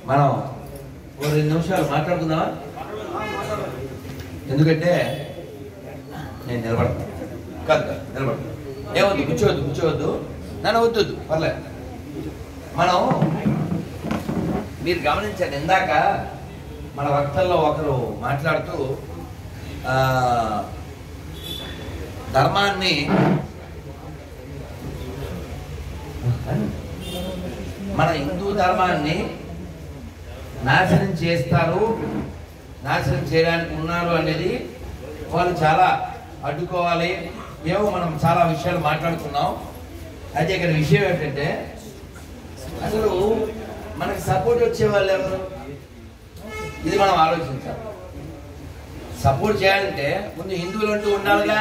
మనం ఓ రెండు నిమిషాలు మాట్లాడుకుందామా ఎందుకంటే నేను నిలబడతాను కాదు కాదు నిలబడతాను ఏమొద్దు కూర్చోవద్దు కూర్చోవద్దు నన్ను వద్దొద్దు పర్లేదు మనం మీరు గమనించండి ఇందాక మన వక్తల్లో ఒకరు మాట్లాడుతూ ఆ, ధర్మాన్ని మన హిందూ ధర్మాన్ని నాశనం చేస్తారు నాశనం చేయడానికి ఉన్నారు అనేది వాళ్ళు చాలా అడ్డుకోవాలి ఏమో మనం చాలా విషయాలు మాట్లాడుకున్నాం అయితే ఇక్కడ విషయం ఏంటంటే అసలు మనకి సపోర్ట్ వచ్చే వాళ్ళు ఎవరు ఇది మనం ఆలోచించాలి సపోర్ట్ చేయాలంటే ముందు హిందువులు అంటూ ఉండాలిగా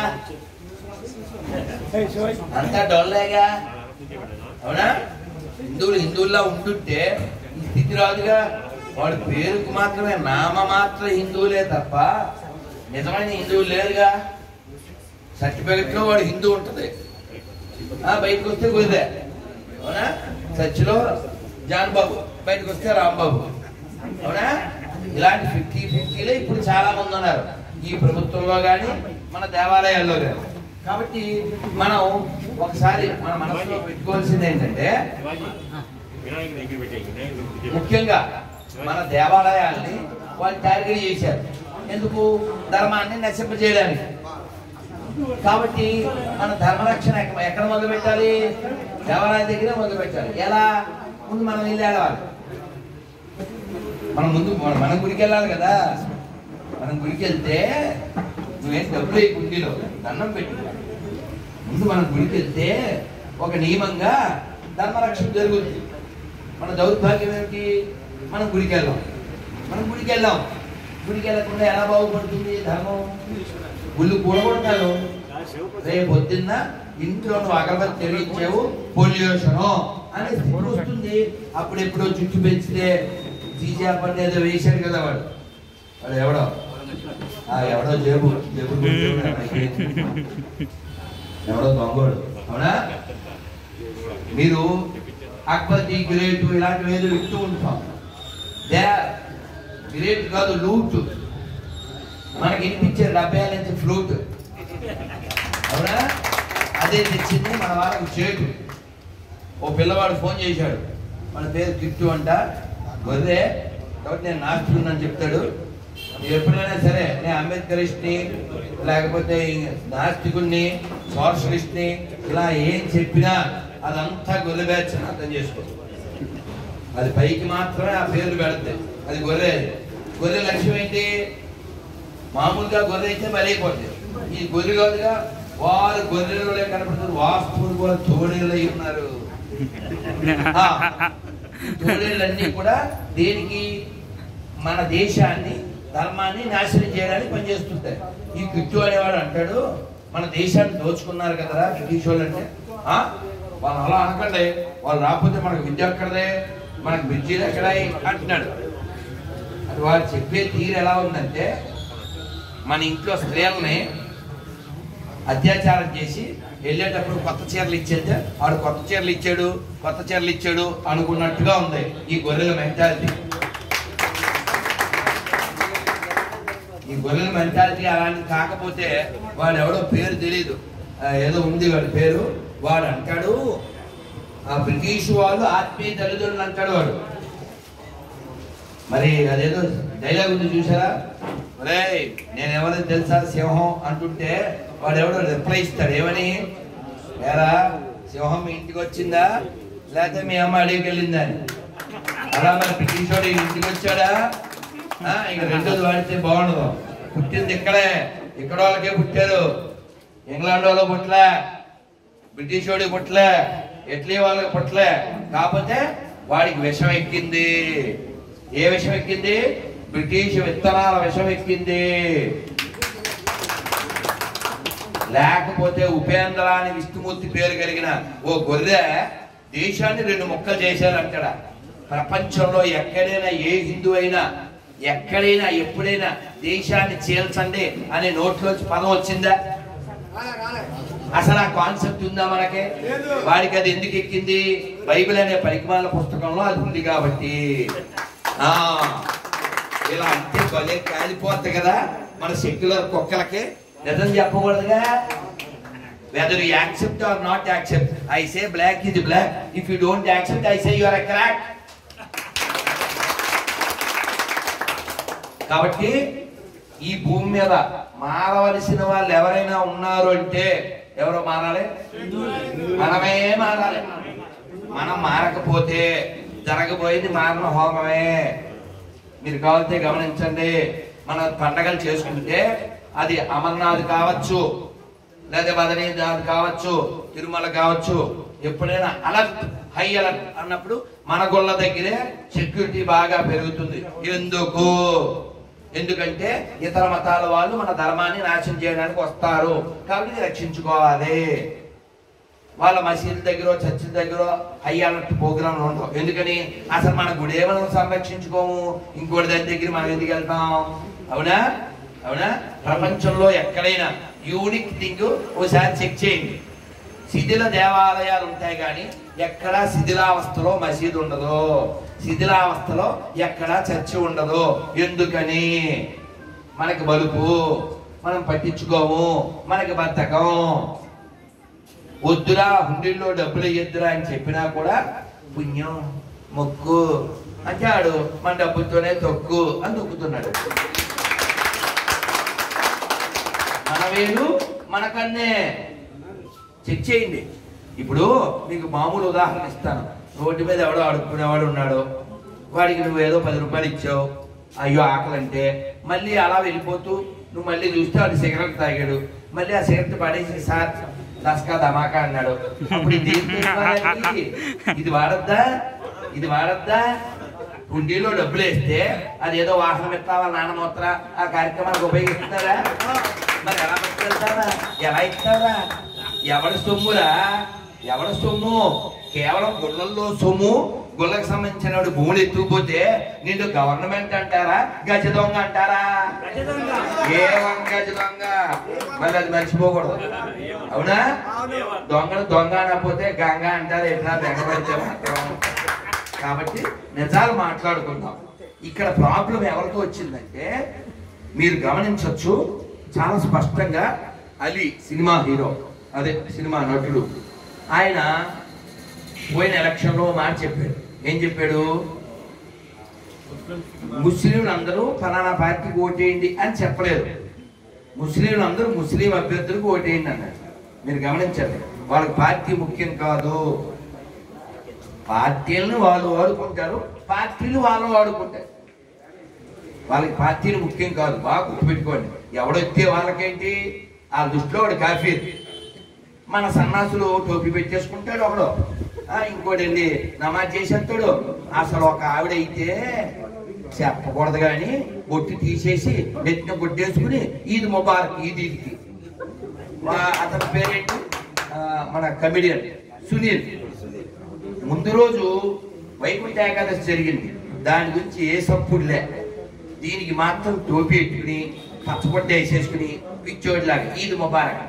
అంతా డొల్లేగా అవునా హిందువులు హిందువుల్లా ఉంటుంటే ఈ స్థితి రాదుగా వాడి పేరుకు మాత్రమే నామ మాత్ర హిందువులే తప్ప నిజమైన హిందువులు లేరుగా సర్టిఫికెట్ లో వాడు హిందూ ఉంటది ఆ బయటకు వస్తే కుదిరే అవునా చర్చిలో జాన్ బాబు బయటకు వస్తే రాంబాబు అవునా ఇలాంటి ఫిఫ్టీ ఫిఫ్టీలో ఇప్పుడు చాలా మంది ఉన్నారు ఈ ప్రభుత్వంలో కానీ మన దేవాలయాల్లో కానీ కాబట్టి మనం ఒకసారి మన మనసులో పెట్టుకోవాల్సింది ఏంటంటే వినాయకుడి దగ్గర పెట్టాయి వినాయకుడి దగ్గర ముఖ్యంగా మన దేవాలయాల్ని వాళ్ళు టార్గెట్ చేశారు ఎందుకు ధర్మాన్ని నశింపజేయడానికి కాబట్టి మన ధర్మరక్షణ ఎక్క- ఎక్కడ మొదలు పెట్టాలి దేవాలయం దగ్గరే మొదలు పెట్టాలి ఎలా ముందు మనం ఇల్లు ఏడవాలి మనం ముందు మన- మనం గుడికి వెళ్ళాలి కదా మనం గుడికి వెళ్తే నువ్వేం డబ్బులు వేయి కుండీలో దండం పెట్టు ముందు మనం గుడికి వెళ్తే ఒక నియమంగా ధర్మరక్షణ జరుగుతుంది మన దౌర్భాగ్యం ఏమిటి మనం గుడికి వెళ్ళాం మనం గుడికి వెళ్ళాం గుడికి వెళ్ళకుండా ఎలా బాగుపడుతుంది ధర్మం గుళ్ళు కూడగొడతారు రేపు పొద్దున్న ఇంట్లో నువ్వు అగరబత్తి తెలియచ్చావు పొల్యూషను అనే స్థితి వస్తుంది అప్పుడు ఎప్పుడో జుట్టు పెంచితే తీసేపండి ఏదో వేశాడు కదా వాడు వాడు ఎవడో ఆ ఎవడో జేబు జేబు ఎవడో దొంగోడు అవునా మీరు అక్బర్ ది గ్రేట్ ఇలాంటివి ఏదో ఇస్తూ ఉంటాం దే గ్రేట్ కాదు లూట్ మనకి వినిపించే డెబ్బై నుంచి ఫ్లూట్ అవునా అదే తెచ్చింది మన వాళ్ళకి చేటు ఓ పిల్లవాడు ఫోన్ చేశాడు మన పేరు కిట్టు అంట గొర్రె కాబట్టి నేను నాస్తికున్నాను చెప్తాడు నువ్వు ఎప్పుడైనా సరే నేను అంబేద్కరిస్ట్ని లేకపోతే నాస్తికుణ్ణి సోషలిస్ట్ని ఇలా ఏం చెప్పినా అదంతా గొర్రె బ్యాచ్ అని అర్థం చేసుకో అది పైకి మాత్రమే ఆ పేర్లు పెడతాయి అది గొర్రె గొర్రె లక్ష్యం ఏంటి మామూలుగా గొర్రె అయితే బలైపోతుంది ఈ గొర్రె కాదుగా వారు గొర్రెలే కనపడుతుంది వాస్తువులు కూడా తోడేళ్ళు అయి ఉన్నారు ఆ, ఈ తోడేళ్ళన్నీ కూడా దేనికి మన దేశాన్ని ధర్మాన్ని నాశనం చేయడానికి పనిచేస్తుంటాయి ఈ కిట్టు అనేవాడు అంటాడు మన దేశాన్ని దోచుకున్నారు కదరా బ్రిటిష్ వాళ్ళు అంటే ఆ? వాళ్ళు అలా అనకండి వాళ్ళు రాకపోతే మనకు విద్య ఎక్కడదే మనకు బ్రిడ్జీలు ఎక్కడ అంటున్నాడు అది వాడు చెప్పే తీరు ఎలా ఉందంటే మన ఇంట్లో స్త్రీలని అత్యాచారం చేసి వెళ్ళేటప్పుడు కొత్త చీరలు ఇచ్చేస్తే వాడు కొత్త చీరలు ఇచ్చాడు కొత్త చీరలు ఇచ్చాడు అనుకున్నట్టుగా ఉంది ఈ గొర్రెల మెంటాలిటీ ఈ గొర్రెల మెంటాలిటీ అలాంటి కాకపోతే వాడు ఎవడో పేరు తెలియదు ఆ, ఏదో ఉంది వాడి పేరు వాడు అంటాడు ఆ బ్రిటిష్ వాళ్ళు ఆత్మీయ తల్లిదండ్రులు అంటాడు వాడు మరి అదేదో డైలాగ్ ఉంది చూసారా ఒరే నేను ఎవరో తెలుసా సింహం అంటుంటే వాడు ఎవడో రిప్లై ఇస్తాడు ఏమని ఏరా సింహం మీ ఇంటికి వచ్చిందా లేకపోతే మీ అమ్మ అడిగికి వెళ్ళిందా అని అలా మరి బ్రిటిష్ వాడు ఈ ఇంటికి వచ్చాడా ఆ, ఇక రెండోది వాడితే బాగుండదు పుట్టింది ఇక్కడే ఇక్కడ వాళ్ళకే పుట్టారు ఇంగ్లాండ్ వాళ్ళు పుట్టలే బ్రిటిష్ వాడికి పుట్టలే ఇటలీ వాళ్ళకి పుట్టలే కాకపోతే వాడికి విషం ఎక్కింది ఏ విషం ఎక్కింది బ్రిటిష్ విత్తనాల విషం ఎక్కింది లేకపోతే ఉపేంద్ర అని విష్ణుమూర్తి పేరు కలిగిన ఓ గొర్రె దేశాన్ని రెండు ముక్కలు చేశారంటాడ ప్రపంచంలో ఎక్కడైనా ఏ హిందూ అయినా ఎక్కడైనా ఎప్పుడైనా దేశాన్ని చీల్చండి అనే నోట్లోంచి పదం వచ్చిందా అసలు ఆ కాన్సెప్ట్ ఉందా మనకి వాడికి అది ఎందుకు ఎక్కింది బైబిల్ అనే పరిమాణ పుస్తకంలో అది ఉంది కాబట్టి ఆ, ఇలా అంటే భలే కాలిపోద్ది కదా మన సెక్యులర్ కుక్కలకి నిజం చెప్పకూడదుగా whether you accept or not accept I say black ఇది black if you don't accept I say your crack కాబట్టి ఈ భూమి మీద మారవలసిన వాళ్ళు ఎవరైనా ఉన్నారు అంటే ఎవరో మారాలి మనమే మారాలి మనం మారకపోతే జరగబోయేది మారణ హోమమే మీరు కావాలంటే గమనించండి మన పండగలు చేసుకుంటే అది అమర్నాథ్ కావచ్చు లేదా బదరీనాథ్ కావచ్చు తిరుమల కావచ్చు ఎప్పుడైనా అలర్ట్ హై అలర్ట్ అన్నప్పుడు మన గొల్ల దగ్గరే సెక్యూరిటీ బాగా పెరుగుతుంది ఎందుకు ఎందుకంటే ఇతర మతాల వాళ్ళు మన ధర్మాన్ని నాశనం చేయడానికి వస్తారు కాబట్టి రక్షించుకోవాలి వాళ్ళ మసీదు దగ్గర చర్చి దగ్గర అయ్యాలన్నట్టు ప్రోగ్రాంలు ఉండవు ఎందుకని అసలు మన గుడే మనం సంరక్షించుకోము ఇంకోటి దాని దగ్గర మనం ఎందుకు వెళ్తాం అవునా అవునా ప్రపంచంలో ఎక్కడైనా యూనిక్ థింగ్ ఒకసారి చెక్ చేయండి శిథిల దేవాలయాలు ఉంటాయి కానీ ఎక్కడా శిథిలావస్థలో మసీదు ఉండదు శిథిలావస్థలో ఎక్కడా చర్చి ఉండదు ఎందుకని మనకి బలుపు మనం పట్టించుకోము మనకి బద్ధకం వద్దురా హుండీల్లో డబ్బులు ఇయ్యొద్దురా అని చెప్పినా కూడా పుణ్యం మొక్కు అంటాడు మన డబ్బుతోనే తొక్కు అని తొక్కుతున్నాడు మన వేలు మనకన్నే చెక్ చేయండి ఇప్పుడు నీకు మామూలు ఉదాహరణ ఇస్తాను రోడ్డు మీద ఎవడో అడుక్కునేవాడు ఉన్నాడు వాడికి నువ్వు ఏదో పది రూపాయలు ఇచ్చావు అయ్యో ఆకలంటే మళ్ళీ అలా వెళ్ళిపోతూ నువ్వు మళ్ళీ చూస్తే వాడు సిగరెట్ తాగాడు మళ్ళీ ఆ సిగరెట్ పడేసి సార్ దస్కా ధమాకా అన్నాడు అప్పుడు ఇది ఏం చేసుకోవాలి? ఇది వాడద్దా ఇది వాడద్దా హుండీలో డబ్బులు వేస్తే అది ఏదో వాహనం ఇస్తావా నాన్న మూత్ర ఆ కార్యక్రమానికి ఉపయోగిస్తారా మరి ఎలా పట్టుకెళ్తారా ఎలా ఇస్తారా ఎవడి సొమ్మురా ఎవడి సొమ్ము కేవలం గుళ్ళల్లో సొమ్ము గుళ్ళకి సంబంధించిన వాడు భూములు ఎత్తుకుపోతే నిన్ను గవర్నమెంట్ అంటారా గజ దొంగ అంటారా కేవలం గజ దొంగ మరి అది మర్చిపోకూడదు అవునా దొంగను దొంగ అనకపోతే గంగ అంటారు ఎట్లా బెంగపడితే మాత్రం కాబట్టి నిజాలు మాట్లాడుకుందాం ఇక్కడ ప్రాబ్లం ఎవరితో వచ్చిందంటే మీరు గమనించవచ్చు చాలా స్పష్టంగా అలీ సినిమా హీరో అదే సినిమా నటుడు ఆయన పోయిన ఎలక్షన్లో ఒక మాట చెప్పాడు ఏం చెప్పాడు ముస్లింలు అందరూ ఫలానా పార్టీకి ఓటేయండి అని చెప్పలేదు ముస్లింలు అందరూ ముస్లిం అభ్యర్థులకు ఓటేయండి అన్నాడు మీరు గమనించండి వాళ్ళకి పార్టీ ముఖ్యం కాదు పార్టీలను వాళ్ళు వాడుకుంటారు పార్టీలు వాళ్ళు వాడుకుంటారు వాళ్ళకి పార్టీలు ముఖ్యం కాదు బాగా గుర్తుపెట్టుకోండి ఎవడొస్తే వాళ్ళకేంటి ఆ దృష్టిలో వాడు కాఫీ మన సన్నాసులు టోపీ పెట్టేసుకుంటాడు ఒకడు ఆ, ఇంకోటి వెళ్ళి నమాజ్ చేసేస్తాడు అసలు ఒక ఆవిడ అయితే చెప్పకూడదు కానీ బొట్టు తీసేసి నెత్తిన బొట్టేసుకుని ఈద్ ముబారక్ ఈద్ ఈద్కి వా- అతని పేరేంటి ఆ, మన కమిడియన్ సునీల్ ముందు రోజు వైకుంఠ ఏకాదశి జరిగింది దాని గురించి ఏ సప్పుడులే దీనికి మాత్రం టోపీ పెట్టుకుని పచ్చబొట్ట వేసేసుకుని పిచ్చోడిలాగా ఈద్ ముబారక్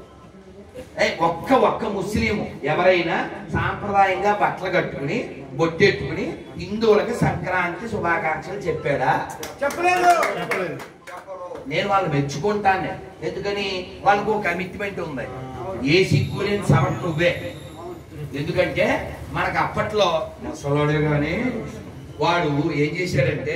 ఏ, ఒక్క ఒక్క ముస్లిం ఎవరైనా సాంప్రదాయంగా బట్టలు కట్టుకుని బొట్టెట్టుకుని హిందువులకి సంక్రాంతి శుభాకాంక్షలు చెప్పాడా చెప్పలేదు నేను వాళ్ళు మెచ్చుకుంటాను ఎందుకని వాళ్ళకు ఒక కమిట్మెంట్ ఉంది ఏ సిగ్గు లేని సవట్ నువ్వే ఎందుకంటే మనకు అప్పట్లో ముసలోడు కానీ వాడు ఏం చేశాడంటే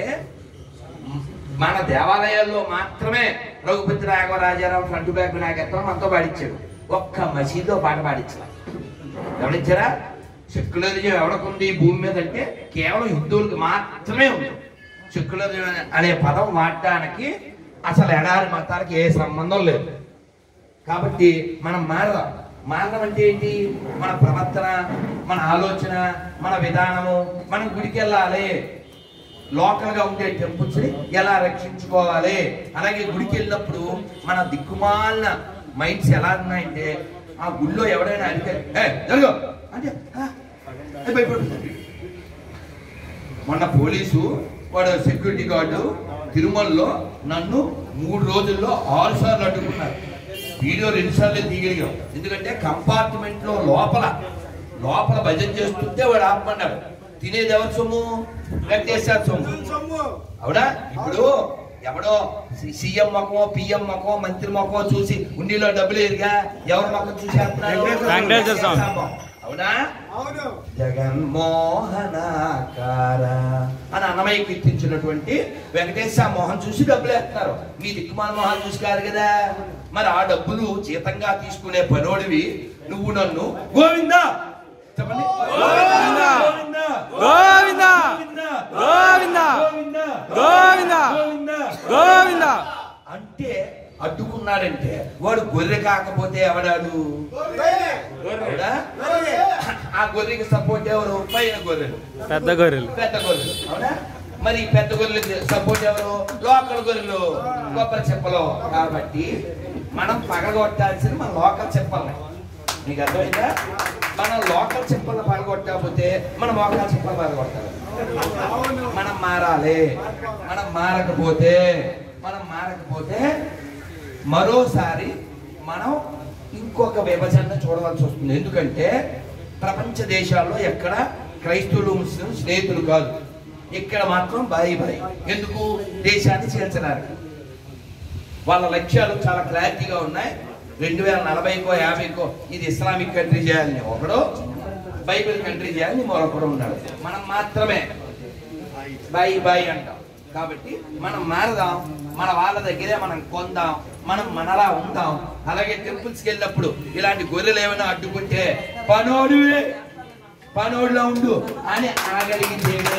మన దేవాలయాల్లో మాత్రమే రఘుపతి రాఘవరాజారావు ఫ్రంట్ బ్యాక్ నాయకత్వం మనతో పాడించాడు ఒక్క మసీదులో పాట పాడించాల గమనించారా సెక్యులరిజం ఎవడకుంది ఈ భూమి మీద అంటే కేవలం హిందువులకు మాత్రమే ఉంది సెక్యులరిజం అనే- అనే పదం వాడడానికి అసలు ఎడారి మతాలకి ఏ సంబంధం లేదు కాబట్టి మనం మారదాం మారడం అంటే ఏంటి మన ప్రవర్తన మన ఆలోచన మన విధానము మనం గుడికి వెళ్ళాలి లోకల్ గా ఉండే టెంపుల్స్ ని ఎలా రక్షించుకోవాలి అలాగే గుడికి వెళ్ళినప్పుడు మన దిక్కుమాలిన మైండ్స్ ఎలా ఉన్నాయంటే ఆ గుడిలో ఎవడైనా అడిగితే "ఏ, జరుగు" అంటే "ఆ, ఏ, భయపడుతుంది మొన్న పోలీసు వాడు సెక్యూరిటీ గార్డు తిరుమలలో నన్ను మూడు రోజుల్లో ఆరు సార్లు అడ్డుకున్నారు వీడియో రెండు సార్లు తీయగలిగాం ఎందుకంటే కంపార్ట్మెంట్ లో లోపల లోపల భజన చేస్తుంటే వాడు ఆపమన్నాడు తినేది ఎవరి సొమ్ము వెంకటేశ్వర సొమ్ము అవునా ఇప్పుడు ఎవడో సి- సీఎం మొఖమో పిఎం మొఖమో మంత్రి మొఖమో చూసి ఉండిలో డబ్బులు ఎరుగా ఎవరి మొఖం చూసి వేస్తున్నారు? వెంకటేశ్వర స్వామి. అవునా జగన్మోహనాకార అని అన్నమయ్య కీర్తించినటువంటి వెంకటేశ్వర మోహన్ చూసి డబ్బులు వేస్తున్నారు మీ దిక్కుమాల మోహన్ చూసి కాదు కదా మరి ఆ డబ్బులు జీతంగా తీసుకునే పనోడివి నువ్వు నన్ను గోవిందా చెప్పండి గోవిందా! గోవిందా! గోవిందా! గోవిందా! గోవిందా! గోవిందా! గోవిందా! గోవిందా! గోవిందా అంటే అడ్డుకున్నాడంటే వాడు గొర్రె కాకపోతే ఎవడాడు అవునా? ఆ గొర్రెకి సపోర్ట్ ఎవరు పైన గొర్రెలు పెద్ద గొర్రెలు పెద్ద గొర్రెలు అవునా మరి ఈ పెద్ద గొర్రెలకి సపోర్ట్ ఎవరు లోకల్ గొర్రెలు కొబ్బరి చెప్పలు కాబట్టి మనం పగలగొట్టాల్సింది మన లోకల్ చెప్పలు మీకు అర్థమైందా మనం లోకల్ చెప్పలు పగలగొట్టకపోతే మనం లోకల్ చెప్పలు పగలగొట్టాలి మనం మారాలి మనం మారకపోతే మనం మారకపోతే మరోసారి మనం ఇంకొక విభజన చూడవలసి వస్తుంది ఎందుకంటే ప్రపంచ దేశాల్లో ఎక్కడ క్రైస్తవులు ముస్లిం స్నేహితులు కాదు ఇక్కడ మాత్రం బాయి బాయి ఎందుకు దేశాన్ని చేర్చడానికి వాళ్ళ లక్ష్యాలు చాలా క్లారిటీగా ఉన్నాయి రెండు వేల నలభైకో యాభైకో ఇది ఇస్లామిక్ కంట్రీ చేయాలని ఒకడు బైబిల్ కంట్రీ చేయాలని మరొకడు ఉన్నాడు మనం మాత్రమే బాయి బాయి అంటాం కాబట్టి మనం మారదాం మన వాళ్ళ దగ్గరే మనం కొందాం మనం మనలా ఉందాం అలాగే టెంపుల్స్కి వెళ్ళినప్పుడు ఇలాంటి గొర్రెలు ఏమైనా అడ్డుకుంటే పనోడివే పనోడిలో ఉండు అని అనగలిగితేనే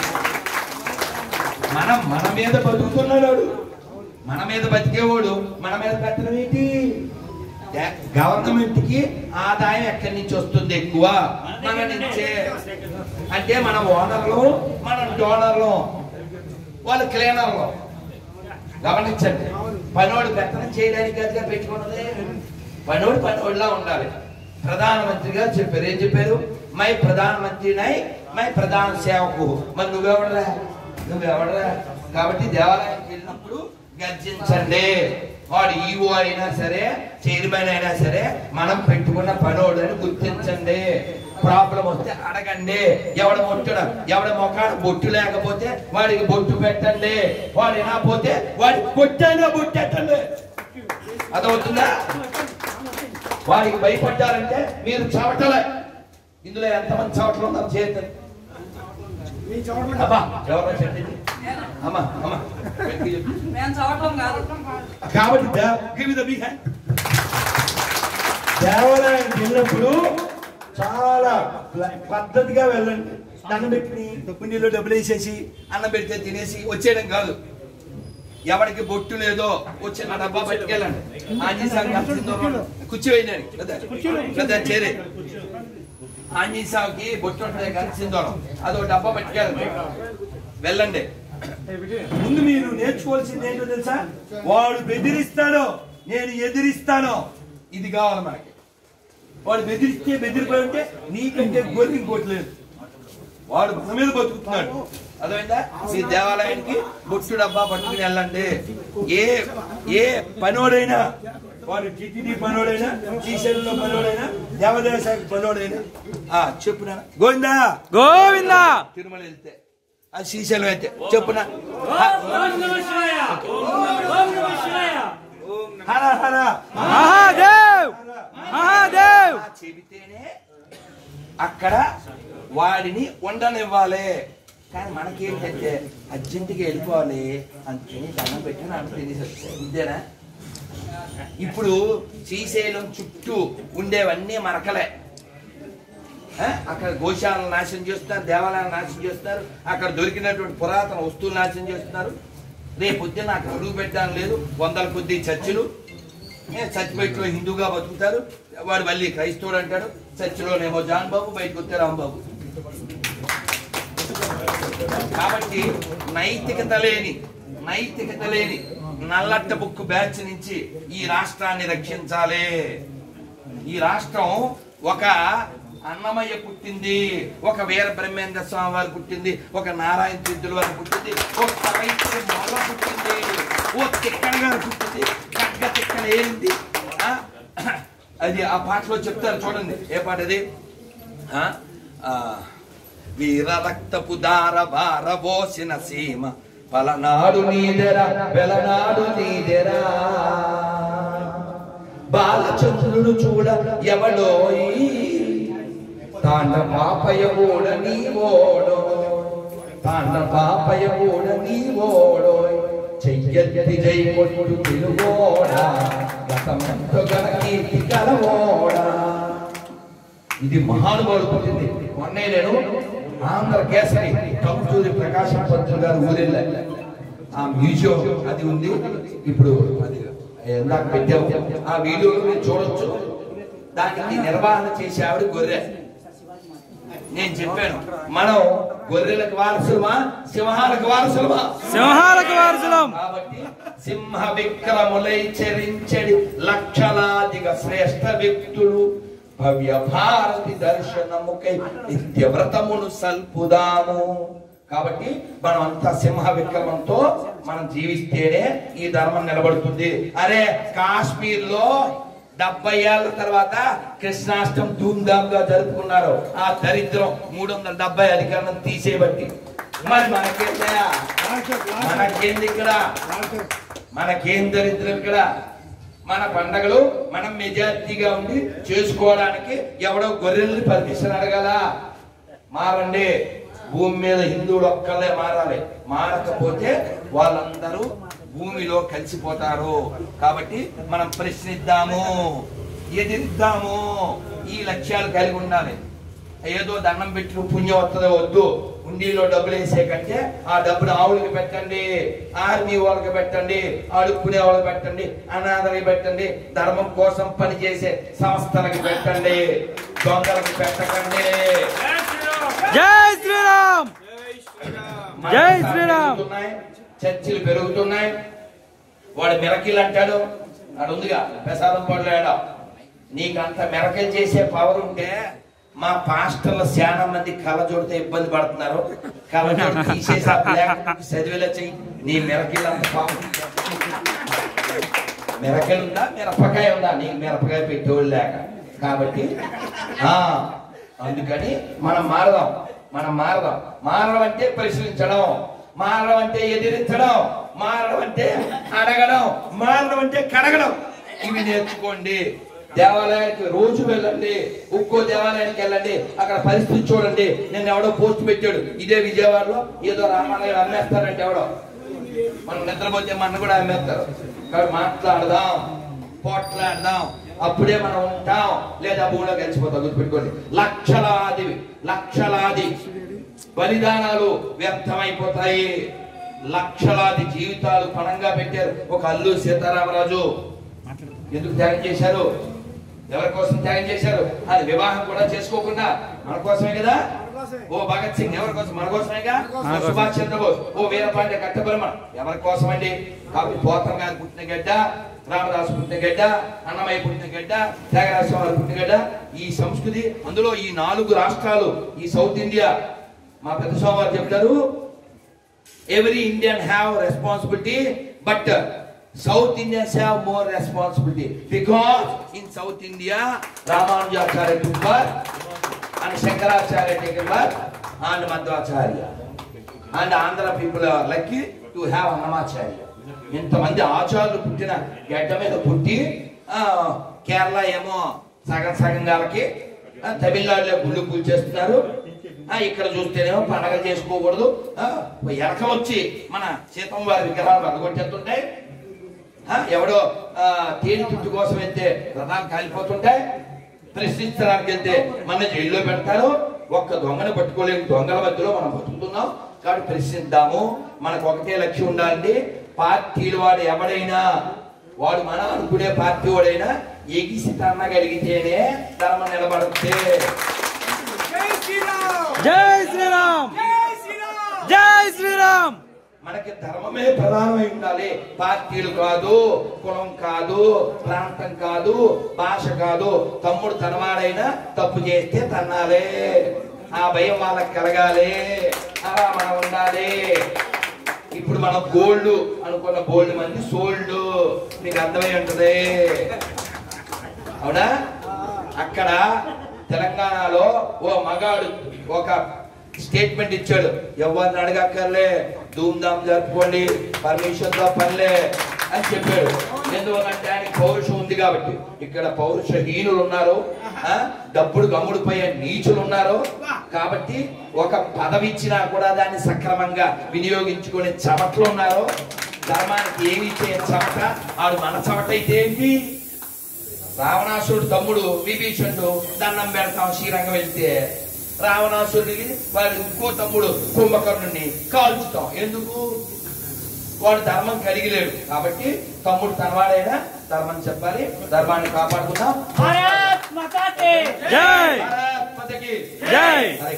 మనం మన మీద బతుకుతున్నాడు వాడు. మన మీద బతికేవాడు మన మీద పెట్టడం ఏంటి గవర్నమెంట్ కి ఆదాయం ఎక్కడి నుంచి వస్తుంది ఎక్కువ మన నుంచే అంటే మన ఓనర్లు మన డోనర్లు వాళ్ళు క్లీనర్లు గమనించండి పనోడు పెత్తనం చేయడానికి గదిగా పెట్టుకున్నది పనోడు పనోడిలా ఉండాలి ప్రధానమంత్రిగా చెప్పారు ఏం చెప్పారు మై ప్రధానమంత్రి నై మై ప్రధాన సేవకు మరి నువ్వెవడరా నువ్వెవడరా కాబట్టి దేవాలయానికి వెళ్ళినప్పుడు గర్జించండి వాడు ఈఓ అయినా సరే చైర్మన్ అయినా సరే మనం పెట్టుకున్న పనోడు అని గుర్తించండి ప్రాబ్లం వస్తే అడగండి ఎవడ ముట్టడం ఎవడ మొఖాడు బొట్టు లేకపోతే వాడికి బొట్టు పెట్టండి వాడు వినకపోతే వాడి బొట్టైనా బొట్టెట్టండి అదవుతుందా వాడికి భయపడ్డారంటే మీరు చవటలే ఇందులో ఎంతమంది చవటలు ఉన్నారు చేతండి అమ్మా ఎవరో చెప్పండి అమ్మా అమ్మా గట్టిగా చెప్పు. మేము చదవటం కాదు కాబట్టి దే- give me the big hand. దేవాలయానికి వెళ్ళినప్పుడు చాలా ప్ల- పద్ధతిగా వెళ్ళండి దండం పెట్టి పుణ్యలో డబ్బులు వేసేసి అన్నం పెడితే తినేసి వచ్చేయడం కాదు ఎవరికి బొట్టు లేదో వచ్చి నా డబ్బా పట్టుకెళ్ళండి ఆంజీ సంఘం కూర్చోవేయండి చేరే ఆంజీ సాగుకి బొట్టు ఉంటుంది కానీ సింధూరం అదో డబ్బా పట్టుకెళ్ళండి వెళ్ళండి ముందు మీరు నేర్చుకోవాల్సింది ఏంటో తెలుసా వాడు బెదిరిస్తాడో నేను ఎదిరిస్తానో ఇది కావాలి మనకి వాడు బెదిరిస్తే బెదిరిపోయి ఉంటే నీకంటే గొర్రె ఇంకోటి లేదు వాడు మన మీద బతుకుతున్నాడు అర్థమైందా మీ దేవాలయానికి బొట్టు డబ్బా పట్టుకుని వెళ్ళండి ఏ ఏ పనోడైనా వాడు టిటిడి పనోడైనా శ్రీశైలంలో పనోడైనా దేవాదాయ శాఖ పనోడైనా ఆ చెప్పునా గోవిందా గోవిందా తిరుమల వెళ్తే ఆ శ్రీశైలం అయితే చెప్పునా హర హర మహాదేవ్ మహాదేవ్ ఆ చెబితేనే అక్కడ వాడిని ఉండనివ్వాలి కానీ మనకేంటంటే అర్జెంటుగా వెళ్ళిపోవాలి అందుకని దండం పెట్టి నాకు తినేసి వచ్చాయి ఇంతేనా ఇప్పుడు శ్రీశైలం చుట్టూ ఉండేవన్నీ మరకలే ఆ? అక్కడ గోశాలను నాశనం చేస్తున్నారు దేవాలయాలను నాశనం చేస్తున్నారు అక్కడ దొరికినటువంటి పురాతన వస్తువులు నాశనం చేస్తున్నారు రేపు పొద్దున్న అక్కడ అడుగు పెట్టడం లేదు వందల కొద్ది చర్చిలు ఏ చచ్చిపోయిట్లో హిందూగా బతుకుతారు వాడు మళ్ళీ క్రైస్తవుడు అంటాడు చర్చిలోనేమో జాన్ బాబు బయటకు వస్తే రాంబాబు కాబట్టి నైతికత లేని నైతికత లేని నల్లట్ట బుక్ బ్యాచ్ నుంచి ఈ రాష్ట్రాన్ని రక్షించాలి ఈ రాష్ట్రం ఒక అన్నమయ్య పుట్టింది ఒక వీర బ్రహ్మేంద్ర స్వామి వారు పుట్టింది ఒక నారాయణ తీర్థుల వారు పుట్టింది ఒక రైతు మొల్ల పుట్టింది ఓ తిక్కన గారు పుట్టింది కగ్గ తిక్కన ఏరింది ఆ? అది ఆ పాటలో చెప్తారు చూడండి ఏ పాట అది ఆ? ఆ, వీర రక్తపు దార బారబోసిన సీమ పలనాడు నీదెరా వెలనాడు నీదెరా బాలచంద్రుడు చూడ ఎవడోయి తాండ పాపయ ఓడ నీ ఓడో తాండ పాపయ ఓడ నీ ఓడో చెయ్యెత్తి జై కొట్టు తెలుగోడా గతమంతో గల కీర్తి గలవోడా ఇది మహానుభావుడు పుట్టింది మొన్నే నేను ఆంధ్ర కేసరి కంపూరి ప్రకాశం పంతులు గారు ఊరెళ్ళా ఆ మ్యూజియం అది ఉంది ఇప్పుడు అది ఇందాక పెట్టాము ఆ వీడియోలు మీరు చూడొచ్చు దానికి నిర్వహణ చేసే ఆవిడ గొర్రె నేను చెప్పాను మనం గొర్రెలకు వారసులమా సింహాలకు వారసులమా సింహాలకు వారసులం కాబట్టి సింహ విక్రములై చరించడి లక్షలాదిగా శ్రేష్ఠ వ్యక్తులు భవ్య భారతి దర్శనముకై నిత్యవ్రతమును సల్పుదాము కాబట్టి మనం అంతా సింహ విక్రమంతో మనం జీవిస్తేనే ఈ ధర్మం నిలబడుతుంది అరే కాశ్మీర్ లో డెబ్బై ఏళ్ళ తర్వాత కృష్ణాష్టం ధూమ్ధామ్ గా జరుపుకున్నారు ఆ దరిద్రం మూడు వందల డెబ్బై అధికారం తీసేయబట్టి మరి మనకేంటయా మనకేంది ఇక్కడ మనకేం దరిద్రం ఇక్కడ మన పండగలు మనం మెజార్టీగా ఉండి చేసుకోవడానికి ఎవడో గొర్రెల్ని పర్మిషన్ అడగాల మారండి భూమి మీద హిందువులు ఒక్కళ్ళే మారాలి మారకపోతే వాళ్ళందరూ భూమిలో కలిసిపోతారు కాబట్టి మనం ప్రశ్నిద్దాము ఎదిరిద్దాము ఈ లక్ష్యాలు కలిగి ఉండాలి ఏదో దండం పెట్టి పుణ్యం వస్తుందో వద్దు ఉండిలో డబ్బులు వేసే కంటే ఆ డబ్బులు ఆవులకి పెట్టండి ఆర్మీ వాళ్ళకి పెట్టండి అడుక్కునే వాళ్ళకి పెట్టండి అనాథలకి పెట్టండి ధర్మం కోసం పనిచేసే సంస్థలకి పెట్టండి దొంగలకి పెట్టకండి జై శ్రీరామ్ జై మతాలు శ్రీరామ్. పెరుగుతున్నాయి, చర్చిలు పెరుగుతున్నాయి వాడు మిరకిల్ అంటాడు వాడు ఉందిగా ప్రసాదం పడలేడా నీకు అంత మిరకలు చేసే పవర్ ఉంటే మా పాస్టర్లు చాలా మంది కళ్ళజోడితే ఇబ్బంది పడుతున్నారు కళ్ళజోడు తీసేసి ఆ black book చదివేలా చెయ్యి నీ మిరకిల్ అంత పవర్ మిరకలు ఉందా మిరపకాయ ఉందా నీకు మిరపకాయ పెట్టేవాళ్ళు లేక కాబట్టి ఆ అందుకని మనం మారదాం మనం మారదాం మారడం అంటే పరిశీలించడం మారడం అంటే ఎదిరించడం మారడం అంటే అడగడం మారడం అంటే కడగడం ఇవి నేర్చుకోండి దేవాలయానికి రోజు వెళ్ళండి ఒక్కో దేవాలయానికి వెళ్ళండి అక్కడ పరిస్థితి చూడండి నేను ఎవడో పోస్ట్ పెట్టాడు ఇదే విజయవాడలో ఏదో రామాలయం అమ్మేస్తారంటే ఎవడో మనం నిద్రపోతే మన కూడా అమ్మేస్తారు కాబట్టి మాట్లాడదాం పోట్లాడదాం అప్పుడే మనం ఉంటాం లేదా భూమిలో కలిసిపోతాం గుర్తుపెట్టుకోండి లక్షలాది లక్షలాది బలిదానాలు వ్యర్థమైపోతాయి లక్షలాది జీవితాలు పణంగా పెట్టారు ఒక అల్లు సీతారామరాజు ఎందుకు త్యాగం చేశారు ఎవరి కోసం త్యాగం చేశారు అది వివాహం కూడా చేసుకోకుండా మన కోసమే కదా ఓ భగత్ సింగ్ ఎవరి కోసం మన కోసమేగా మన కోసం. సుభాష్ చంద్రబోస్ ఓ వీరపాండ్య కట్టబొమ్మ ఎవరి కోసం అండి కాబట్టి పోతం గారు పుట్టిన గడ్డ రామదాసు పుట్టిన గడ్డ అన్నమయ్య పుట్టిన గడ్డ త్యాగరాజస్వామి వారు పుట్టిన గడ్డ ఈ సంస్కృతి అందులో ఈ నాలుగు రాష్ట్రాలు ఈ సౌత్ ఇండియా మా పెద్ద స్వామి వారు చెప్తారు every Indian have responsibility, but uh, South Indians have more responsibility because in South India, Ramanujacharya took birth and Shankaracharya taken birth and Madhvacharya. And Andhra people are lucky to have Annamacharya. ఇంతమంది ఆచార్యులు పుట్టిన గడ్డ మీద పుట్టి ఆ, కేరళ ఏమో సగం సగం గాలకి ఆ, తమిళనాడులో గుళ్ళు పూజ చేస్తున్నారు ఆ, ఇక్కడ చూస్తేనేమో పండగలు చేసుకోకూడదు ఆ, ఎలకలు వచ్చి మన సీతం వారి విగ్రహాలు బతకొచ్చేస్తుంటాయి ఆ, ఎవడో ఆ, తేనె తుట్టు కోసం వెళ్తే రథాలు కాలిపోతుంటాయి ప్రశ్నించడానికి వెళ్తే మన జైల్లో పెడతారు ఒక్క దొంగను పట్టుకోలేని దొంగల మధ్యలో మనం బతుకుతున్నాం కాబట్టి ప్రశ్నిద్దాము మనకు ఒకటే లక్ష్యం ఉండాలండి పార్టీలు వాడు ఎవడైనా వాడు మన అనుకునే పార్టీ వాడైనా ఎగిసి తన్నగలిగితేనే ధర్మం నిలబడితే జై శ్రీరామ్ జై శ్రీరామ్ మనకి ధర్మమే ప్రధానమై ఉండాలి పార్టీలు కాదు కులం కాదు ప్రాంతం కాదు భాష కాదు తమ్ముడు తనవాడైనా తప్పు చేస్తే తన్నాలే ఆ భయం వాళ్ళకి కలగాలి అలా మనం ఉండాలి ఇప్పుడు మనం గోల్డ్ అనుకున్న గోల్డ్ మంది సోల్డ్ మీకు అర్థమై ఉంటది అవునా అక్కడ తెలంగాణలో ఓ మగాడు ఒక స్టేట్మెంట్ ఇచ్చాడు ఎవరిని అడగక్కర్లే ధూమ్ ధామ్ జరుపుకోండి పర్మిషన్ తో పనిలే అని చెప్పాడు ఎందువల్లంటే ఆయనకి పౌరుషం ఉంది కాబట్టి ఇక్కడ పౌరుషహీనులు ఉన్నారు ఆ, డబ్బుడు గమ్ముడు పోయే నీచులు ఉన్నారు కాబట్టి ఒక పదవి ఇచ్చినా కూడా దాన్ని సక్రమంగా వినియోగించుకునే చమట్లు ఉన్నారు ధర్మానికి ఏమి ఇచ్చే చమట ఆడు మన చమట అయితే ఏంటి రావణాసురుడు తమ్ముడు విభీషణుడు దండం పెడతాం శ్రీరంగం వెళ్తే రావణాసురుడికి వాడి ఇంకో తమ్ముడు కుంభకర్ణుని కాల్చుతాం ఎందుకు వాడు ధర్మం కలిగి లేడు కాబట్టి తమ్ముడు తనవాడైనా ధర్మం చెప్పాలి ధర్మాన్ని కాపాడుకుందాం భారత్ మాతా కి జై భారత్ మాతకి జై హరే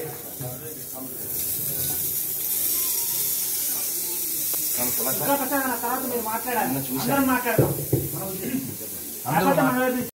ఇంకా ప్రసాద్ అన్న తర్వాత మీరు మాట్లాడాలి అందరం మాట్లాడదాం అందరూ తర్వాత మన వైపు